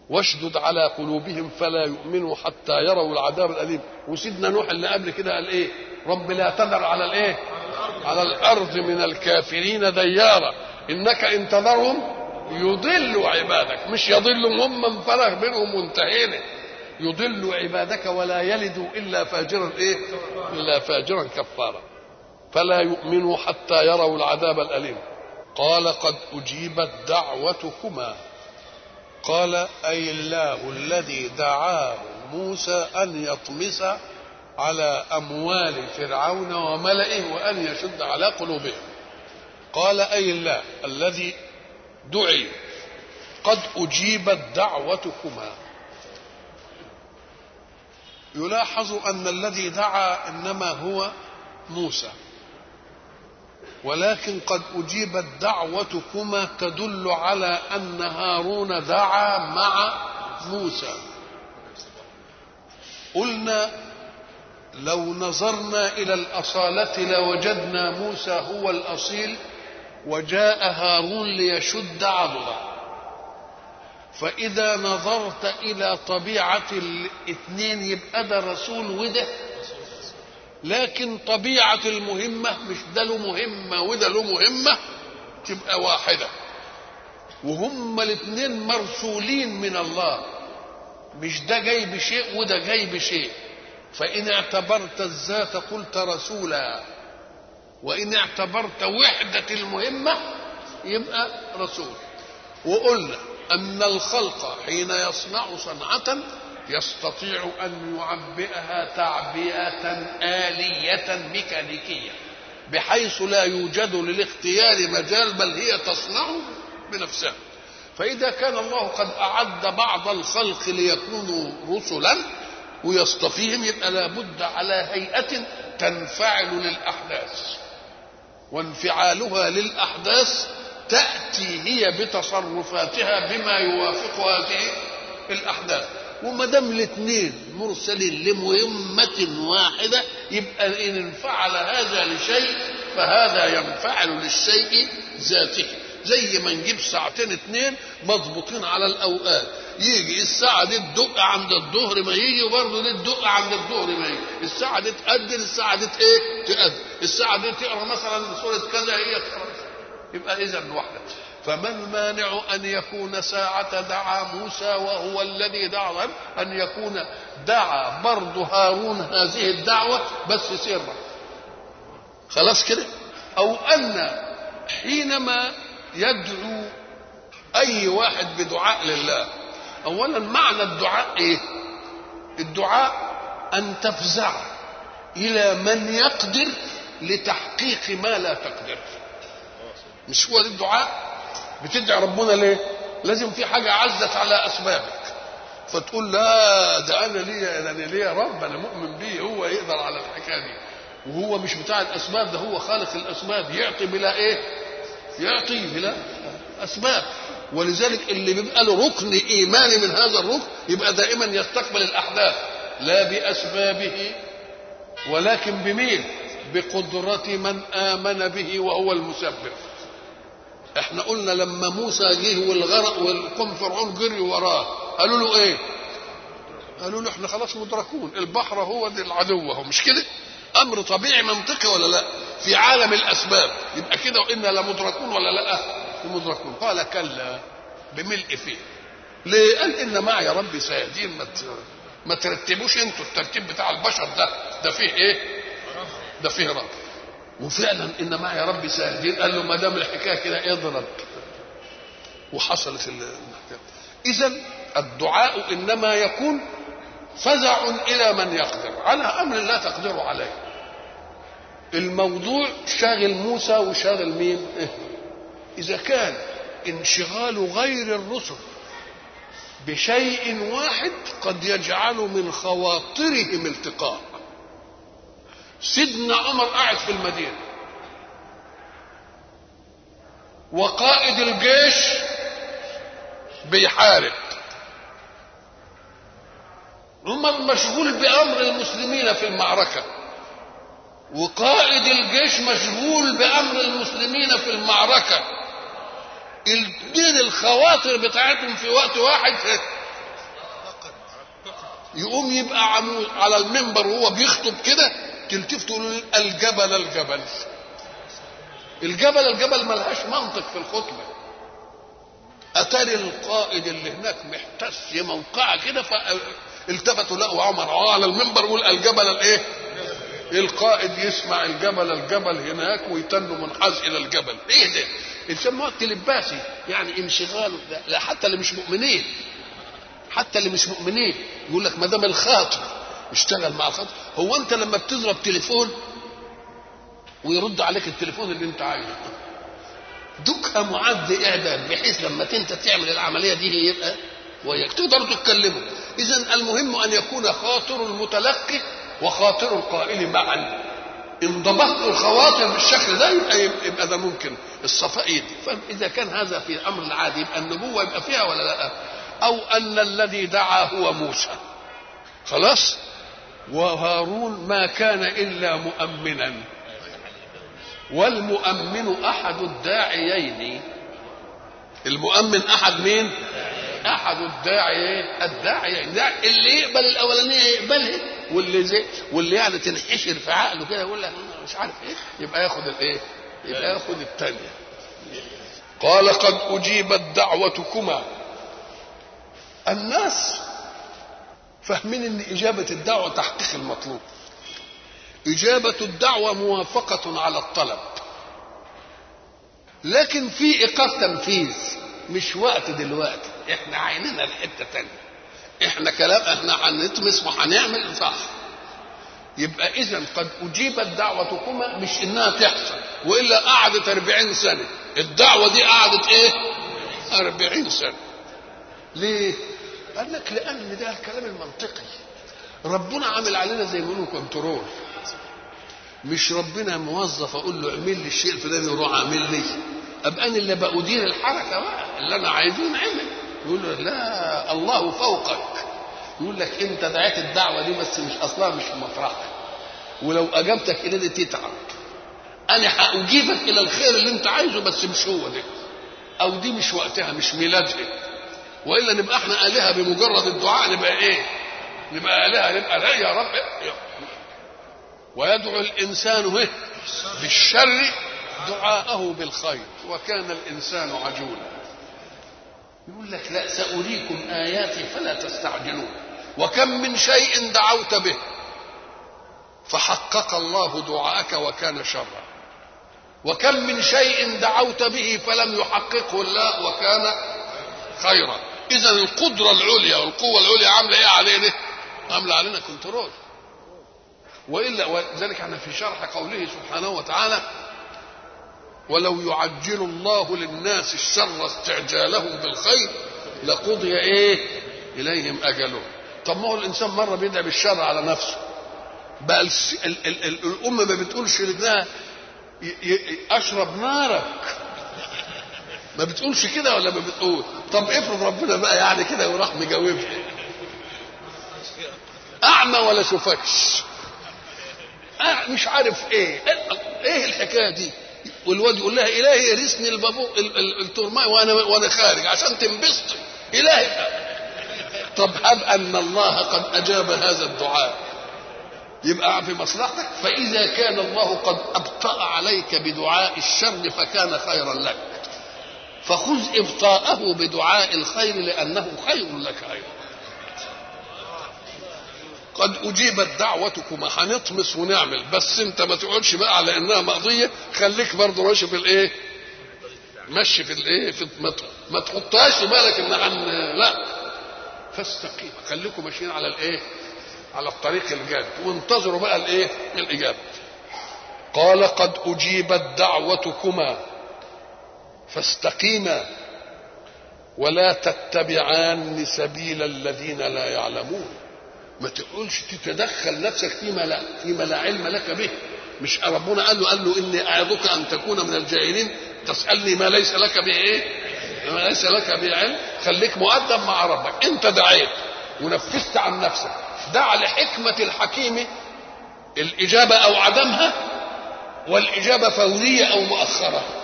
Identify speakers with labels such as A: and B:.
A: واشدد على قلوبهم فلا يؤمنوا حتى يروا العذاب الأليم وسيدنا نوح اللي قبل كده قال إيه رب لا تذر على الإيه على الأرض من الكافرين ديارا إنك إن تذرهم يضل عبادك مش يضل هم انفرغ منهم وانتهينا يضل عبادك ولا يلد الا فاجرا ايه الا فاجرا كفارا فلا يؤمنوا حتى يروا العذاب الاليم قال قد اجيبت دعوتكما قال اي الله الذي دعاه موسى ان يطمس على اموال فرعون وملئه وان يشد على قلوبهم قال اي الله الذي دعي قد اجيبت دعوتكما يلاحظ ان الذي دعا انما هو موسى ولكن قد اجيبت دعوتكما تدل على ان هارون دعا مع موسى قلنا لو نظرنا الى الاصاله لوجدنا موسى هو الاصيل وجاء هارون ليشد عضده فإذا نظرت إلى طبيعة الاثنين يبقى ده رسول وده لكن طبيعة المهمة مش ده له مهمة وده له مهمة تبقى واحدة وهم الاثنين مرسولين من الله مش ده جاي بشيء وده جاي بشيء فإن اعتبرت الذات قلت رسولا وإن اعتبرت وحدة المهمة يبقى رسول وقلنا أن الخلق حين يصنع صنعة يستطيع أن يعبئها تعبئة آلية ميكانيكية بحيث لا يوجد للاختيار مجال بل هي تصنع بنفسها فإذا كان الله قد أعد بعض الخلق ليكونوا رسلا ويصطفيهم يبقى لابد على هيئة تنفعل للأحداث وانفعالها للأحداث تأتي هي بتصرفاتها بما يوافق هذه الأحداث وما دام الاثنين مرسلين لمهمة واحدة يبقى إن انفعل هذا لشيء فهذا ينفعل للشيء ذاته زي ما نجيب ساعتين اثنين مضبوطين على الأوقات يجي الساعة دي تدق عند الظهر ما يجي وبرضه دي تدق عند الظهر ما يجي الساعة دي تأذن الساعة دي ايه تأذن الساعة دي تقرا مثلا سورة كذا هي تقرا يبقى إذا وحدة فما المانع أن يكون ساعة دعا موسى وهو الذي دعا أن يكون دعا برضه هارون هذه الدعوة بس سرا خلاص كده أو أن حينما يدعو أي واحد بدعاء لله أولا معنى الدعاء إيه الدعاء أن تفزع إلى من يقدر لتحقيق ما لا تقدر مش هو ده الدعاء بتدعي ربنا ليه لازم في حاجة عزت على أسبابك فتقول لا ده أنا ليا أنا ليا رب أنا مؤمن بيه هو يقدر على الحكاية دي وهو مش بتاع الأسباب ده هو خالق الأسباب يعطي بلا إيه يعطي بلا أسباب ولذلك اللي بيبقى له ركن إيماني من هذا الركن يبقى دائما يستقبل الأحداث لا بأسبابه ولكن بمين بقدرة من آمن به وهو المسبب احنا قلنا لما موسى جه والغرق والقوم فرعون جري وراه قالوا له ايه قالوا له احنا خلاص مدركون البحر هو دي العدو هو مش كده امر طبيعي منطقي ولا لا في عالم الاسباب يبقى كده وانا لمدركون ولا لا مدركون قال كلا بملء فيه ليه قال ان معي ربي سيهدين ما ما ترتبوش انتوا الترتيب بتاع البشر ده ده فيه ايه ده فيه رب وفعلا ان معي ربي سيهدين قال له ما دام الحكايه كده اضرب وحصلت الحكايه اذا الدعاء انما يكون فزع الى من يقدر على امر لا تقدر عليه الموضوع شاغل موسى وشاغل مين اذا كان انشغال غير الرسل بشيء واحد قد يجعل من خواطرهم التقاء سيدنا عمر قاعد في المدينه وقائد الجيش بيحارب عمر مشغول بامر المسلمين في المعركه وقائد الجيش مشغول بامر المسلمين في المعركه الاثنين الخواطر بتاعتهم في وقت واحد يقوم يبقى عمو على المنبر وهو بيخطب كده تلتف تقول الجبل الجبل الجبل الجبل ملهاش منطق في الخطبه اتاري القائد اللي هناك محتس موقعه كده فالتفتوا لقوا عمر على المنبر يقول الجبل الايه القائد يسمع الجبل الجبل هناك ويتن منحاز الى الجبل ايه ده يسمى وقت لباسي يعني انشغال لا حتى اللي مش مؤمنين حتى اللي مش مؤمنين يقول لك ما دام الخاطر اشتغل مع الخاطر هو انت لما بتضرب تليفون ويرد عليك التليفون اللي انت عايزه دكها معد اعداد بحيث لما انت تعمل العمليه دي يبقى وياك تقدروا تتكلموا اذا المهم ان يكون خاطر المتلقي وخاطر القائل معا ان ضبطت الخواطر بالشكل ده يبقى يبقى ده ممكن الصفاء يدي فاذا كان هذا في الامر العادي يبقى النبوه يبقى فيها ولا لا او ان الذي دعا هو موسى خلاص وهارون ما كان الا مؤمنا والمؤمن احد الداعيين المؤمن احد مين احد الداعي الداعيين اللي يقبل الاولانيه يقبلها واللي زي واللي يعني تنحشر في عقله كده يقول لك مش عارف ايه يبقى ياخد الايه يبقى ياخد الثانيه قال قد اجيبت دعوتكما الناس فاهمين ان اجابه الدعوه تحقيق المطلوب اجابه الدعوه موافقه على الطلب لكن في ايقاف تنفيذ مش وقت دلوقتي احنا عيننا لحته تانية احنا كلام احنا هنطمس وهنعمل صح يبقى اذا قد اجيبت دعوتكما مش انها تحصل والا قعدت أربعين سنه الدعوه دي قعدت ايه أربعين سنه ليه قال لك لان ده الكلام المنطقي ربنا عامل علينا زي ما يقولوا كنترول مش ربنا موظف اقول له اعمل لي الشيء الفلاني وروح اعمل لي ابقى انا اللي بأدير الحركه بقى اللي انا عايزه ينعمل يقول له لا الله فوقك يقول لك انت دعيت الدعوه دي بس مش اصلها مش في مطرحها ولو اجابتك الى دي تتعب انا هاجيبك الى الخير اللي انت عايزه بس مش هو ده او دي مش وقتها مش ميلادها والا نبقى احنا الهه بمجرد الدعاء نبقى ايه نبقى الهه نبقى لا يا رب إيه؟ ويدعو الانسان إيه؟ بالشر دعاءه بالخير وكان الانسان عجولا يقول لك لا سأريكم آياتي فلا تستعجلون وكم من شيء دعوت به فحقق الله دعاءك وكان شرا وكم من شيء دعوت به فلم يحققه الله وكان خيرا اذا القدره العليا والقوه العليا عامله ايه علينا عامله علينا كنترول والا ولذلك احنا في شرح قوله سبحانه وتعالى ولو يعجل الله للناس الشر استعجالهم بالخير لقضي ايه اليهم اجلهم طب ما هو الانسان مره بيدعي بالشر على نفسه بقى ال ال ال ال الام ما بتقولش لابنها اشرب نارك ما بتقولش كده ولا ما بتقول طب افرض ربنا بقى يعني كده وراح مجاوبها اعمى ولا شوفكش مش عارف ايه ايه الحكايه دي والواد يقول لها الهي يرثني البابو الترماي وانا وانا خارج عشان تنبسط الهي طب هب ان الله قد اجاب هذا الدعاء يبقى في مصلحتك فاذا كان الله قد ابطا عليك بدعاء الشر فكان خيرا لك فخذ ابطاءه بدعاء الخير لانه خير لك ايضا قد اجيبت دعوتكما هنطمس ونعمل بس انت ما تقولش بقى على انها مقضيه خليك برضه ماشي في الايه مشي في الايه في ما تحطهاش في بالك ان عن لا فاستقيم خليكم ماشيين على الايه على الطريق الجاد وانتظروا بقى الايه الاجابه قال قد اجيبت دعوتكما فاستقيما ولا تتبعان سبيل الذين لا يعلمون ما تقولش تتدخل نفسك فيما لا فيما لا علم لك به مش ربنا قال له قال له اني اعظك ان تكون من الجاهلين تسالني ما ليس لك به ايه؟ ما ليس لك به علم خليك مؤدب مع ربك انت دعيت ونفذت عن نفسك دع لحكمه الحكيم الاجابه او عدمها والاجابه فوريه او مؤخره